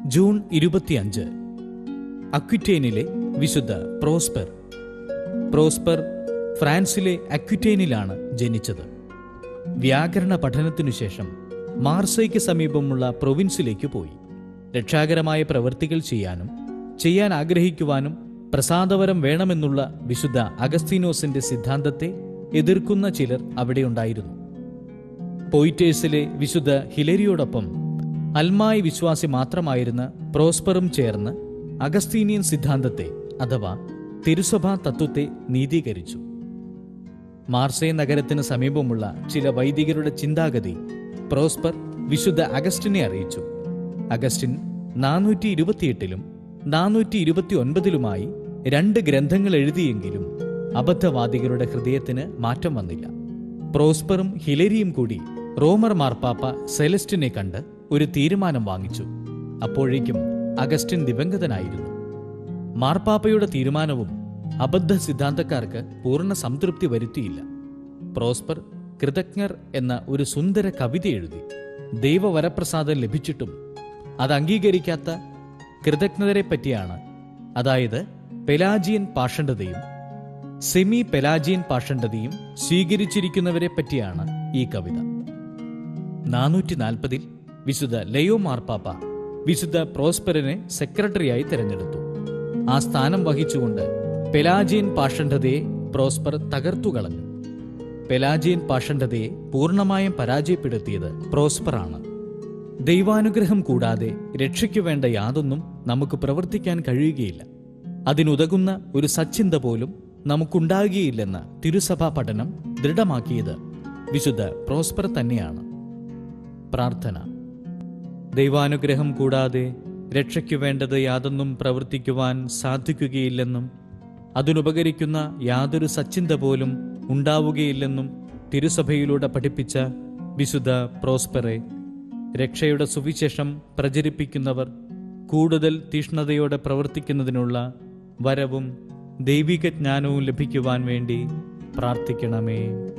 June ഇരുപത്തിയഞ്ച് അക്വിറ്റേനിലെ വിശുദ്ധ prosper prosper ഫ്രാൻസിലെ അക്വിറ്റേനിലാണ് ജനിച്ചത് വ്യാകരണ പഠനത്തിനു ശേഷം മാർസയ്ക്ക് സമീപമുള്ള പ്രൊവിൻസിലേക്ക് പോയി രക്ഷാകരമായ പ്രവൃത്തികൾ ചെയ്യാനും ചെയ്യാൻ ആഗ്രഹിക്കുവാനും പ്രസാദവരം വേണമെന്നുള്ള വിശുദ്ധ അഗസ്തീനോസിന്റെ സിദ്ധാന്തത്തെ എതിർക്കുന്ന ചിലർ അവിടെയുണ്ടായിരുന്നു പോയിറ്റേഴ്സിലെ വിശുദ്ധ ഹിലരിയോടൊപ്പം അൽമായി വിശ്വാസി മാത്രമായിരുന്ന പ്രോസ്പറും ചേർന്ന് അഗസ്തീനിയൻ സിദ്ധാന്തത്തെ അഥവാ തിരുസഭാ തത്വത്തെ നീതീകരിച്ചു മാർസേ നഗരത്തിന് സമീപമുള്ള ചില വൈദികരുടെ ചിന്താഗതി പ്രോസ്പർ വിശുദ്ധ അഗസ്റ്റിനെ അറിയിച്ചു അഗസ്റ്റിൻ നാനൂറ്റി ഇരുപത്തിയെട്ടിലും നാനൂറ്റി ഇരുപത്തി ഒൻപതിലുമായി രണ്ട് ഗ്രന്ഥങ്ങൾ എഴുതിയെങ്കിലും അബദ്ധവാദികളുടെ ഹൃദയത്തിന് മാറ്റം വന്നില്ല പ്രോസ്പറും ഹിലരിയും കൂടി റോമർ മാർപ്പാപ്പ സെലസ്റ്റിനെ കണ്ട് ഒരു തീരുമാനം വാങ്ങിച്ചു അപ്പോഴേക്കും അഗസ്റ്റിൻ ദിവംഗതനായിരുന്നു മാർപ്പാപ്പയുടെ തീരുമാനവും അബദ്ധ സിദ്ധാന്തക്കാർക്ക് പൂർണ്ണ സംതൃപ്തി വരുത്തിയില്ല പ്രോസ്പർ കൃതജ്ഞർ എന്ന ഒരു സുന്ദര കവിത എഴുതി ദൈവവരപ്രസാദം ലഭിച്ചിട്ടും അത് അംഗീകരിക്കാത്ത കൃതജ്ഞതരെ പറ്റിയാണ് അതായത് പെലാജിയൻ പാഷണ്ഡതയും സെമി പെലാജിയൻ പാഷണ്ഡതയും സ്വീകരിച്ചിരിക്കുന്നവരെ പറ്റിയാണ് ഈ കവിത നാനൂറ്റി നാൽപ്പതിൽ വിശുദ്ധ ലയോ മാർപ്പാപ്പ വിശുദ്ധ പ്രോസ്പെറിനെ സെക്രട്ടറിയായി തെരഞ്ഞെടുത്തു ആ സ്ഥാനം വഹിച്ചുകൊണ്ട് പെലാജിയൻ പാഷണ്ഡതയെ പ്രോസ്പർ തകർത്തു കളഞ്ഞു പെലാജിയൻ പാഷണ്ഡതയെ പൂർണ്ണമായും പരാജയപ്പെടുത്തിയത് പ്രോസ്പറാണ് ദൈവാനുഗ്രഹം കൂടാതെ രക്ഷയ്ക്കു വേണ്ട യാതൊന്നും നമുക്ക് പ്രവർത്തിക്കാൻ കഴിയുകയില്ല അതിനുതകുന്ന ഒരു സച്ചിന്ത പോലും നമുക്കുണ്ടാകുകയില്ലെന്ന തിരുസഭാ പഠനം ദൃഢമാക്കിയത് വിശുദ്ധ പ്രോസ്പർ തന്നെയാണ് പ്രാർത്ഥന ദൈവാനുഗ്രഹം കൂടാതെ രക്ഷയ്ക്കു വേണ്ടത് യാതൊന്നും പ്രവർത്തിക്കുവാൻ സാധിക്കുകയില്ലെന്നും അതിനുപകരിക്കുന്ന യാതൊരു സച്ചിന്ത പോലും ഉണ്ടാവുകയില്ലെന്നും തിരുസഭയിലൂടെ പഠിപ്പിച്ച വിശുദ്ധ പ്രോസ്പെറെ രക്ഷയുടെ സുവിശേഷം പ്രചരിപ്പിക്കുന്നവർ കൂടുതൽ തീഷ്ണതയോടെ പ്രവർത്തിക്കുന്നതിനുള്ള വരവും ദൈവിക ജ്ഞാനവും ലഭിക്കുവാൻ വേണ്ടി പ്രാർത്ഥിക്കണമേ